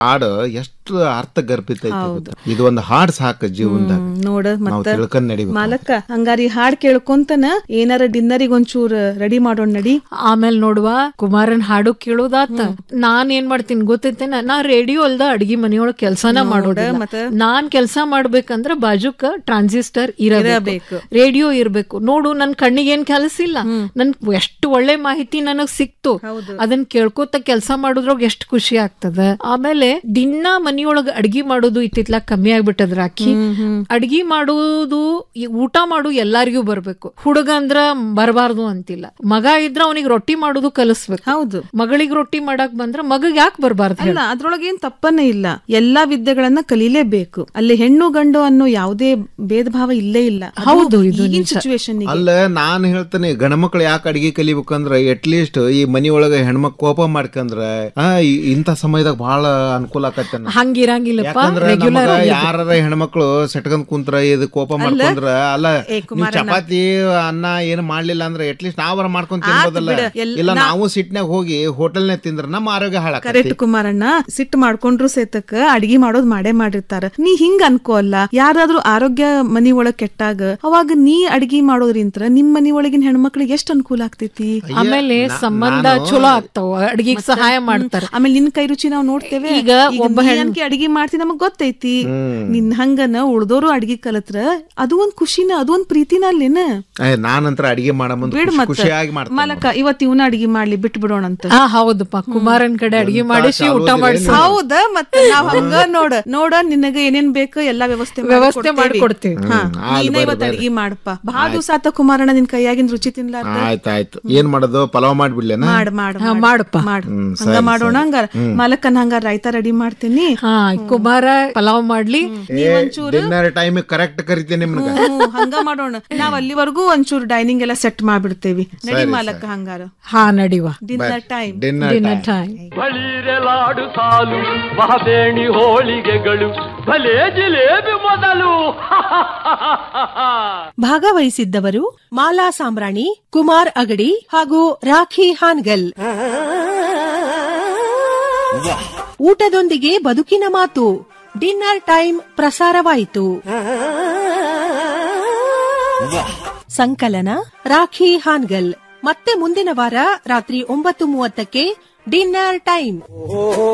ಹಾಡು ಎಷ್ಟು ಅರ್ಥಗರ್ಭಿತ ಐತಿ ಗೊತ್ತಾ? ಇದು ಒಂದು ಹಾಡ್ ಸಾಕು ಜೀವನದಾಗ ನೋಡ ನಾವು ಮತ್ತ ತಿಳ್ಕೊಂಡ್ ನಡಿಬೇಕು ಮಾಲಕ್ಕ ಹಂಗಾರಿ ಹಾಡ್ ಕೇಳ್ಕೊಂತನ ಏನಾರ ಡಿನ್ನರಿಗೆ ಒಂಚೂರ್ ರೆಡಿ ಮಾಡೋಣ ನಡಿ ಆಮೇಲೆ ನೋಡುವ ಕುಮಾರನ್ ಹಾಡು ಕೇಳೋದಾತ ನಾನ್ ಏನ್ ಮಾಡ್ತೀನಿ ಗೊತ್ತೈತೇನ ನಾ ರೇಡಿಯೋ ಅಲ್ದ ಅಡ್ಗಿ ಮನೆಯೊಳಗ್ ಕೆಲ್ಸಾನ ಮಾಡೋದಿಲ್ಲ ಮತ್ತ? ನಾನ್ ಕೆಲ್ಸ ಮಾಡ್ಬೇಕಂದ್ರ ಬಾಜುಕ ಟ್ರಾನ್ಸಿಸ್ಟರ್ ಇರಬೇಕು ಇರಬೇಕು. ರೇಡಿಯೋ ಇರ್ಬೇಕು ನೋಡು ನನ್ ಕಣ್ಣಿಗೆ ಏನ್ ಕೆಲಸ ಇಲ್ಲ ನನ್ ಎಷ್ಟು ಒಳ್ಳೆ ಮಾಹಿತಿ ನನಗ್ ಸಿಕ್ತು ಹೌದು. ಅದನ್ನ ಕೇಳ್ಕೊತ ಕೆಲ್ಸ ಮಾಡೋದ್ರೊಳಗ ಎಷ್ಟು ಖುಷಿ ಆಗ್ತದ ಆಮೇಲೆ ದಿನ ಮನಿಯೊಳಗ ಅಡ್ಗಿ ಮಾಡೋದು ಇತ್ತಿತ್ಲಾಗ ಕಮ್ಮಿ ಆಗ್ಬಿಟ್ಟದ್ರ ಅಕ್ಕಿ ಅಡ್ಗಿ ಮಾಡೋದು ಈ ಊಟ ಮಾಡು ಎಲ್ಲಾರಿಗೂ ಬರ್ಬೇಕು ಹುಡುಗ ಅಂದ್ರ ಬರಬಾರ್ದು ಅಂತಿಲ್ಲ ಮಗ ಇದ್ರ ಅವನಿಗೆ ರೊಟ್ಟಿ ಮಾಡೋದು ಕಲಿಸ್ಬೇಕು ಹೌದು ಮಗಳಿಗೆ ರೊಟ್ಟಿ ಮಾಡಕ್ ಬಂದ್ರ ಮಗಗ್ ಯಾಕೆ ಬರ್ಬಾರ್ದು ಅಲ್ಲ ಅದ್ರೊಳಗೇನ್ ತಪ್ಪನೇ ಇಲ್ಲ ಎಲ್ಲಾ ವಿದ್ಯೆಗಳನ್ನ ಕಲೀಲೇಬೇಕು ಅಲ್ಲಿ ಹೆಣ್ಣು ಗಂಡು ಅನ್ನೋ ಯಾವುದೇ ಭೇದ ಭಾವ ಇಲ್ಲೇ ಇಲ್ಲ ಅದು ಹೌದು, ಇದು ಈಗಿನ ನಿಜ. ಸಿಚುವೇಶನ್ ಅಲ್ಲ ನಾನ್ ಹೇಳ್ತೇನೆ ಗಂಡ್ಮಕ್ಳು ಯಾಕೆ ಅಡಿಗೆ ಕಲಿಬೇಕಂದ್ರ ಅಟ್ ಲೀಸ್ಟ್ ಈ ಮನಿ ಒಳಗ ಹೆಣ್ಮಕ್ ಕೋಪ ಮಾಡ್ಕಂದ್ರ ಆ, ಈ- ಇಂಥ ಸಮಯದಾಗ ಬಹಳ ಅನುಕೂಲ ಆಕತ್ತೆ ಹಂಗಿರಂಗಿಲ್ಲಪ್ಪ ಯಾಕಂದ್ರ ರೆಗ್ಯುಲರ್ ನಮಗ ಯಾರ ಹೆಣ್ಮಕ್ಳು ಸೆಟ್ಕೊಂಡ್ ಕುಂತ್ರ ಇದು ಕೋಪ ಮಾಡ್ಕೊಂಡ್ರ ಅಲ್ಲ ಏ ನೀವ್ ಚಪಾತಿ ಅನ್ನ ಏನ್ ಮಾಡ್ಲಿಲ್ಲ ಅಂದ್ರೆ ಅಟ್ ಲೀಸ್ಟ್ ನಾವರ ಮಾಡ್ಕೊಂಡ್ ತಿನ್ಬೋದಲ್ಲ ಬಿಡು. ಎಲ್- ಇಲ್ಲ ನಾವು ಸಿಟ್ನಾಗ ಹೋಗಿ ಹೋಟೆಲ್ನಾಗ ತಿಂದ್ರ ನಮ್ಮ ಆರೋಗ್ಯ ಹಾಳಾಕತಿ ಕರೆಕ್ಟ್ ಕುಮಾರಣ್ಣ ಸಿಟ್ಟು ಮಾಡ್ಕೊಂಡ್ರು ಸೇತಕ್ಕ ಅಡಿಗೆ ಮಾಡೋದ್ ಮಾಡೇ ಮಾಡಿರ್ತಾರ ನೀ ಹಿಂಗ ಅನ್ಕೋ ಅಲ್ಲ ಯಾರಾದ್ರೂ ಆರೋಗ್ಯ ಮನಿ ಒಳಗ್ ಕೆಟ್ಟಾಗ ಅವಾಗ ನೀ ಅಡಿಗೆ ಮಾಡೋದ್ರಿಂತ್ರ ನಿಮ್ ಮನಿ ಒಳಗಿನ ಹೆಣ್ಮಕ್ಳಿಗೆ ಎಷ್ಟ್ ಅನುಕೂಲ ಆಗ್ತೈತಿ ಆಮೇಲೆ ಸಂಬಂಧ ಚಲೋ ಆಗ್ತಾವ ಅಡ್ಗಿಗ್ ಸಹಾಯ ಮಾಡ್ತಾರ ಆಮೇಲೆ ನಿನ್ ಕೈ ರುಚಿ ನಾವ್ ನೋಡ್ತೇವೆ ಈಗ ಒಬ್ಬ ನೀ ಹೆಣ್- ಅನ್ಕೆ ಅಡಿಗೆ ಮಾಡ್ತಿ ನಮಗ್ ಗೊತ್ತೈತಿ ನಿನ್ ಹಂಗನ ಉಳ್ದೋರು ಅಡಿಗೆ ಕಲತ್ರ ಅದು ಒಂದ್ ಖುಷಿನ ಅದು ಒಂದ್ ಪ್ರೀತಿನ ಅಲ್ಲೇನ ಏ, ನಾನಂತ್ರ ಅಡಿಗೆ ಮಾಡ ಮುಂದೆ ಬಿಡ್ ಮತ್ತ ಖುಷಿಯಾಗಿ ಮಾಡ್ತೀನಿ ಮಲಕ ಇವತ್ ಇವನ ಅಡಿಗೆ ಮಾಡ್ಲಿ ಬಿಟ್ಟು ಬಿಡೋಣ ಅಂತ ಹಾ ಹೌದಪ್ಪ ಕುಮಾರನ್ ಕಡೆ ಅಡ್ಗಿ ಮಾಡಿಸಿ ಊಟ ಮಾಡಿಸಿ ಹೌದ ಮತ್ತ ನಾವ್ ಹಂಗ ನೋಡ ನೋಡ ನಿನಗ ಏನೇನ್ ಬೇಕು ಎಲ್ಲಾ ವ್ಯವಸ್ಥೆ ಮಾಡಿ ವ್ಯವಸ್ಥೆ ಕೊಡ್ತೇವಿ. ಮಾಡ್ಕೊಡ್ತೇವಿ. ಹಾ, ಹ್ಮ್, ನೀನ ಬರ್ರಿ, ಇವತ್ ಬರ್ರಿ. ಅಡಿಗೆ ಮಾಡಪ್ಪ ಬಹಳ ದಿವಸ ಆತ ಕುಮಾರಣ್ಣ ನಿನ್ ಕೈಯಾಗಿನ ರುಚಿ ತಿನ್ಲಾರ್ದ ಆಯ್ತಾಯ್ತು ಏನ್ ಮಾಡೋದು ಪಲಾವ್ ಮಾಡ್ಬಿಡ್ಲೇನ ಮಾಡ್ ಮಾಡ್ ಹಾ, ಮಾಡ್. ಮಾಡಪ್ಪ. ಮಾಡ್ ಹ್ಮ್, ಹಂಗ ಸರಿ, ಮಾಡೋಣ ಹಂಗಾರ ಮಲಕನ್ ಹಂಗಾರ ರೈತ ರೆಡಿ ಮಾಡ್ತೀನಿ ಹಾ ಕುಮಾರ ಪಲಾವ್ ಮಾಡ್ಲಿ ಡಿನ್ನರ್ ಟೈಮ್ ಕರೆಕ್ಟ್ ಕರಿತೀನಿ ನಿಮ್ಗ ಹ್ಮ್, ಹಂಗ ಮಾಡೋಣ ನಾವ್ ಅಲ್ಲಿವರೆಗೂ ಒಂಚೂರು ಡೈನಿಂಗ್ ಎಲ್ಲ ಸೆಟ್ ಮಾಡ್ಬಿಡ್ತೇವಿ ನಡಿ ಮಾಲಕ್ಕ ಹಂಗಾರ ಹಾ ನಡಿವ dinner time dinner dinner time ಬಳಿರೆಲಾಡು ಸಾಲು ಮಹಬೇಣಿ ಹೋಳಿಗೆಗಳು ಭಲೇ ಜಿಲೇಬಿ ಮೊದಲು ಭಾಗವಹಿಸಿದ್ದವರು ಮಾಲಾ ಸಾಂಬ್ರಾಣಿ ಕುಮಾರ್ ಅಗಡಿ ಹಾಗೂ ರಾಖಿ ಹಾನ್ಗಲ್ ಊಟದೊಂದಿಗೆ ಬದುಕಿನ ಮಾತು ಡಿನ್ನರ್ ಟೈಮ್ ಪ್ರಸಾರವಾಯಿತು ಸಂಕಲನ ರಾಖಿ ಹಾನ್ಗಲ್ ಮತ್ತೆ ಮುಂದಿನ ವಾರ ರಾತ್ರಿ ಒಂಬತ್ತು ಮೂವತ್ತಕ್ಕೆ ಡಿನ್ನರ್ ಟೈಮ್